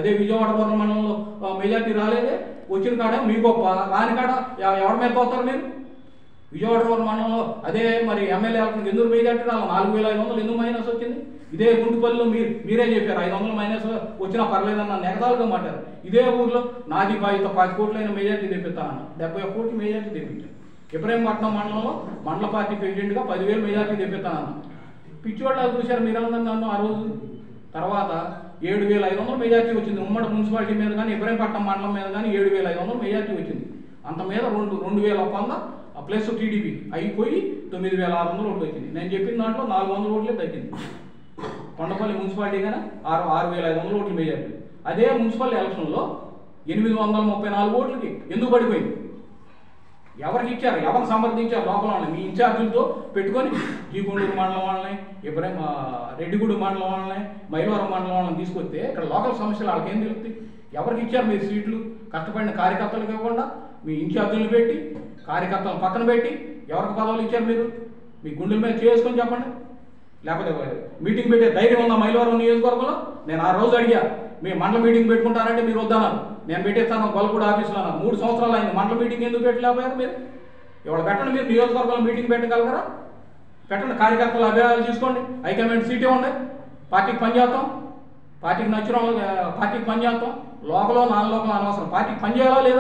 అదే విజయవాడ రూరల్ మండలంలో ఆ, మెజార్టీ రాలేదే వచ్చిన కాడ మీ గొప్ప రాని కాడ ఎవ- ఎవరి మీద పోతారు మీరు విజయవాడ రూరల్ మండలంలో అదే మరి ఎమ్మెల్యే ఎలక్షన్ ఎందుకు మెజార్టీ రాలి నాలుగు వేల ఐదు వందలు ఎందుకు మైనస్ వచ్చింది ఇదే గుంటుపల్లిలో మీరు మీరే చెప్పారు ఐదు వందలు మైనస్ వచ్చినా పర్లేదన్న నెగదాలుగా మాట్లారు ఇదే ఊర్లో నాది బాధ్యత పది కోట్లైన మెజార్టీ తెప్పిస్తానన్న డెబ్బై ఒక్క కోట్లు మెజార్టీ తెప్పించాను ఇబ్రహీంపట్నం మండలంలో మండల పార్టీ ప్రెసిడెంట్గా పదివేలు మెజార్టీ తెప్పిస్తానన్న పిచ్చివాళ్ళు చూశారు మీరందరూ నన్ను ఆ రోజు తర్వాత ఏడు వేల ఐదు వందలు మెజార్టీ వచ్చింది ఉమ్మడి మున్సిపాలిటీ మీద కానీ ఇబ్రహీంపట్నం మండలం మీద కానీ ఏడు వేల ఐదు వందలు మెజార్టీ వచ్చింది అంత మీద రెండు రెండు వేల వంద ప్లస్ టీడీపీ అయిపోయి తొమ్మిది వేల ఆరు వందలు ఓట్లు వచ్చింది నేను చెప్పిన దాంట్లో నాలుగు వందల ఓట్లే తగ్గింది కొండపల్లి మున్సిపాలిటీ కానీ ఆరు ఆరు వేల ఐదు వందల ఓట్లు మెజార్టీ అదే మున్సిపల్ ఎలక్షన్లో ఎనిమిది వందల ముప్పై నాలుగు ఓట్లకి ఎందుకు పడిపోయింది ఎవరికి ఇచ్చారు ఎవరు సమర్థించారు లోపల వాళ్ళని మీ ఇన్ఛార్జీలతో పెట్టుకొని జీకొండూరు మండలం వాళ్ళని ఇబ్రాహిం ఆ, రెడ్డిగూడు మండలం వాళ్ళని మైలవరం మండలం వాళ్ళని తీసుకొస్తే ఇక్కడ లోకల్ సమస్యలు వాళ్ళకి ఏం తెలుస్తాయి ఎవరికి ఇచ్చారు మీరు సీట్లు కష్టపడిన కార్యకర్తలకు ఇవ్వకుండా మీ ఇన్ఛార్జీలు పెట్టి కార్యకర్తలను పక్కన పెట్టి ఎవరికి పదవులు ఇచ్చారు మీరు మీ గుండెల మీద చేసుకొని చెప్పండి లేకపోతే మీటింగ్ పెట్టే ధైర్యం ఉందా మైలవరం నియోజకవర్గంలో నేను ఆ రోజు అడిగా మీ మండల మీటింగ్ పెట్టుకుంటారంటే మీరు వద్దన్నారు నేను పెట్టేస్తాను గొల్లపూడి ఆఫీసులో అన్నారు మూడు సంవత్సరాలు అయింది మండల మీటింగ్ ఎందుకు పెట్టలేకపోయారు మీరు ఇవాళ పెట్టండి మీరు నియోజకవర్గంలో మీటింగ్ పెట్టగలరా పెట్టండి కార్యకర్తల అభిప్రాయాలు తీసుకోండి హైకమాండ్ సీట్ ఇవ్వండి పార్టీకి పనిచేస్తాం పార్టీకి నచ్చిన వాళ్ళకి, ఆ, పార్టీకి పనిచేస్తాం లోకలో నాన్ లోకల్ అనవసరం పార్టీకి పని చేయాలా లేదా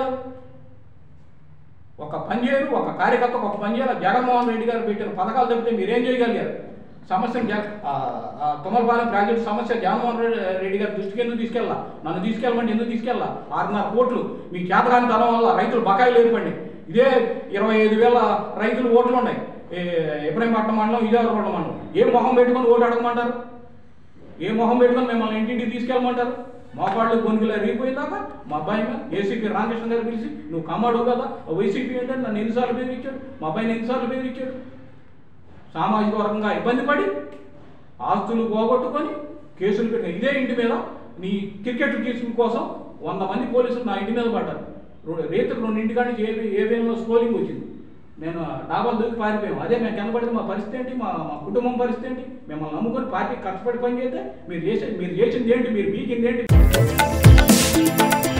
ఒక పని చేయరు ఒక కార్యకర్తకు ఒక పని చేయాలి జగన్మోహన్ రెడ్డి గారు పెట్టిన పథకాలు తప్పితే మీరేం చేయగలిగారు సమస్యను జగ ఆ, ఆ, తుమ్మలపాలెం ప్రాజెక్టు సమస్య జగన్మోహన్ రెడ్డి రెడ్డి గారి దృష్టికి ఎందుకు తీసుకెళ్ళా నన్ను తీసుకెళ్ళమంటే ఎందుకు తీసుకెళ్ళా ఆరున్నర కోట్లు మీ చేతకాని తనం వల్ల రైతులు బకాయిలు ఏర్పడి ఇదే ఇరవై ఐదు వేల రైతులు ఓట్లు ఉన్నాయి ఏ, ఇబ్రహీంపట్నం మండలం విజయవాడ మండలం ఏ మొహం పెట్టుకొని ఓటు అడగమంటారు ఏ మొహం పెట్టుకొని మిమ్మల్ని ఇంటింటికి తీసుకెళ్ళమంటారు మోకాళ్ళు గొనుగులు రీపోయిందాక మా అబ్బాయి మీద ఏసీపీ రామకృష్ణ గారు పిలిచి నువ్వు కమ్మాడు కదా వైసీపీ ఏంటంటే నన్ను ఎన్నిసార్లు బెదిరించాడు మా అబ్బాయిని ఎన్నిసార్లు బెదిరించాడు సామాజిక వర్గంగా ఇబ్బంది పడి ఆస్తులు పోగొట్టుకొని కేసులు పెట్టిన ఇదే ఇంటి మీద నీ క్రికెట్ కేసుల కోసం వంద మంది పోలీసులు నా ఇంటి మీద పడ్డారు రో- రేతులు రెండు ఇంటికాడి నుంచి ఏ ఏ వేలో స్కోలింగ్ వచ్చింది నేను డాబాలు దూకి పారిపోయాం అదే మేము కింద పడితే మా పరిస్థితి ఏంటి మా మా కుటుంబం పరిస్థితి ఏంటి మిమ్మల్ని నమ్ముకొని పార్టీ కష్టపడి పని చేస్తే మీరు చేసే మీరు చేసింది ఏంటి మీరు బీకింది ఏంటి